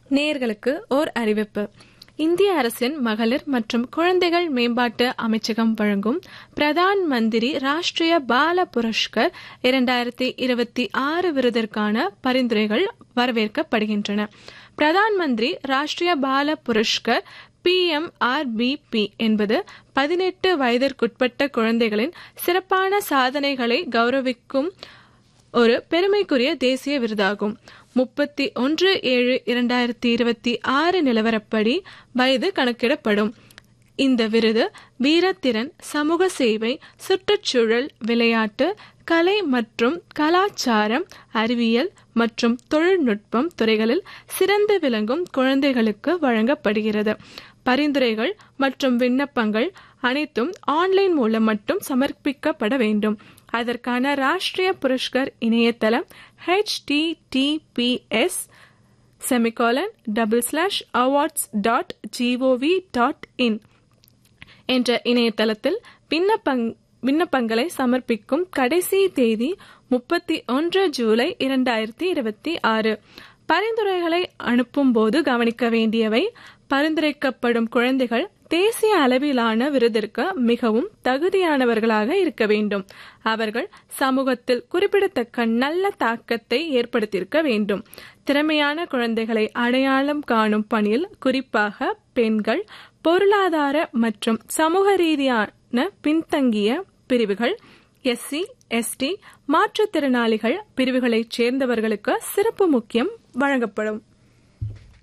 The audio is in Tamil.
நேயர்களுக்கு ஓர் அறிவிப்பு இந்திய அரசின் மகளிர் மற்றும் குழந்தைகள் மேம்பாட்டு அமைச்சகம் வழங்கும் பிரதான் மந்திரி ராஷ்டிரிய பால புரஸ்கர் இரண்டாயிரத்தி இருபத்தி ஆறு விருதிற்கான பரிந்துரைகள் வரவேற்கப்படுகின்றன பிரதான் மந்திரி ராஷ்டிரிய பால புரஸ்கர் பிஎம்ஆர்பிபி என்பது பதினெட்டு வயதிற்குட்பட்ட குழந்தைகளின் சிறப்பான சாதனைகளை கௌரவிக்கும் ஒரு பெருமைக்குரிய தேசிய விருதாகும் முப்பத்தி ஒன்று ஏழு இரண்டாயிரத்தி இருபத்தி ஆறு நிலவரப்படி வயது கணக்கிடப்படும் இந்த விருது வீரத்திறன் சமூக சேவை சுற்றுச்சூழல் விளையாட்டு கலை மற்றும் கலாச்சாரம் அறிவியல் மற்றும் தொழில்நுட்பம் துறைகளில் சிறந்து விளங்கும் குழந்தைகளுக்கு வழங்கப்படுகிறது பரிந்துரைகள் மற்றும் விண்ணப்பங்கள் அனைத்தும் ஆன்லைன் மூலம் மட்டும் சமர்ப்பிக்கப்பட வேண்டும் அதற்கான ராஷ்டிரிய புரஸ்கர் இணையதளம் HTTPS semicolon double slash awards dot gov dot in என்ற இணையதளத்தில் விண்ணப்பங் விண்ணப்பங்களை சமர்ப்பிக்கும் கடைசி தேதி முப்பத்தி ஒன்று ஜூலை இரண்டாயிரத்தி இருபத்தி ஆறு பரிந்துரைகளை அனுப்பும் போது கவனிக்க வேண்டியவை பரிந்துரைக்கப்படும் குழந்தைகள் தேசிய அளவிலான விருதிற்கு மிகவும் தகுதியானவர்களாக இருக்க வேண்டும் அவர்கள் சமூகத்தில் குறிப்பிடத்தக்க நல்ல தாக்கத்தை ஏற்படுத்தியிருக்க வேண்டும் திறமையான குழந்தைகளை அடையாளம் காணும் பணியில் குறிப்பாக பெண்கள் பொருளாதார மற்றும் சமூக ரீதியான பின்தங்கிய பிரிவுகள் எஸ்சி எஸ்டி மாற்றுத்திறனாளிகள் பிரிவுகளைச் சேர்ந்தவர்களுக்கு சிறப்பு முக்கியம் வழங்கப்படும்